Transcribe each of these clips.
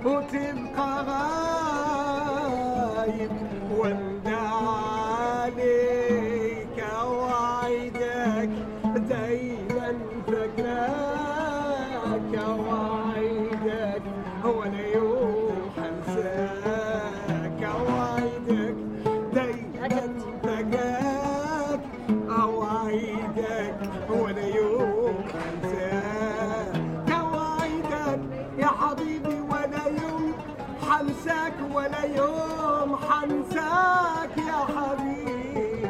وتبقى غايب وندى عليك وعيدك دايما فاكراك وعيدك ولا يوم حنساك وعيدك دايما فاكراك اوعدك ولا يوم حنساك اوعدك يا حبيبي ولا يوم حنساك ولا يوم حنساك يا حبيبي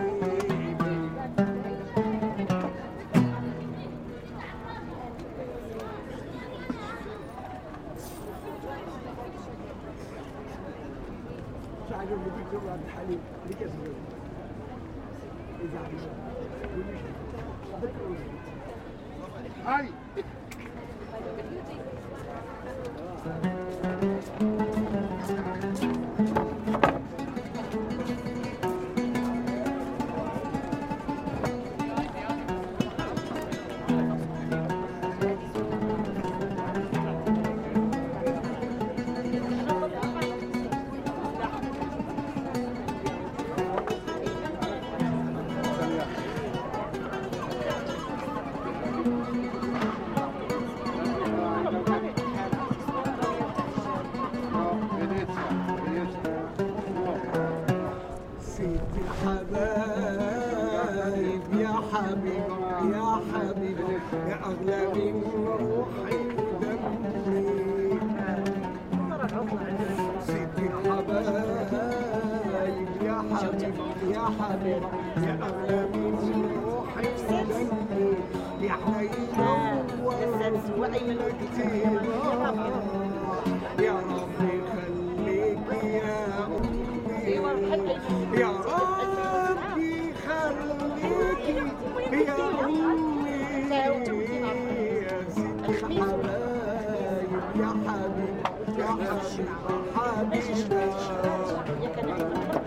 شو عجبني فيك يا عبد الحليم ليك يا زلمه اذا هاي سيد الحبايب يا حبيب يا حبيب يا أغلى من روحي ودمي سيد الحبايب يا حبيب يا حبيب يا أغلى من روحي ودمي يا حنين كتير يا ربي خليك يا أمي يا ربي خليكي يا أمي يا ست الحبايب يا حبيب يا حبيب حبيبة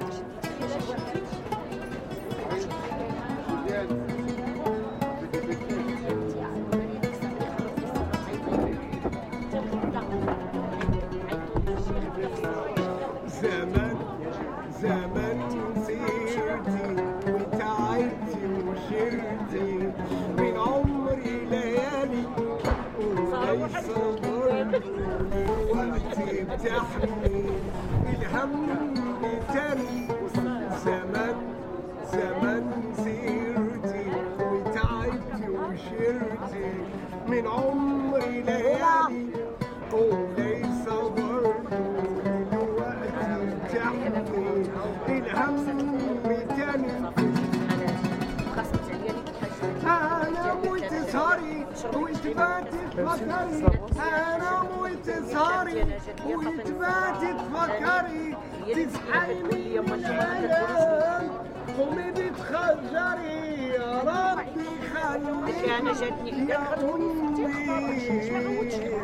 زمان زمان سيرتي وتعبتي وشرتي من عمري ليالي وليس برضه وقتي بتحمي الهم تاني زمان زمان سيرتي وتعبتي وشرتي من عمري ليالي وليس برضه دلوقتي بتحمي الهم تاني انا موت سهري وانت باتت فكري انا موت سهري وانت باتت فكري تصحيني من الالم قومي بتخجري يا ربي خليكي أنا جاتني يا امي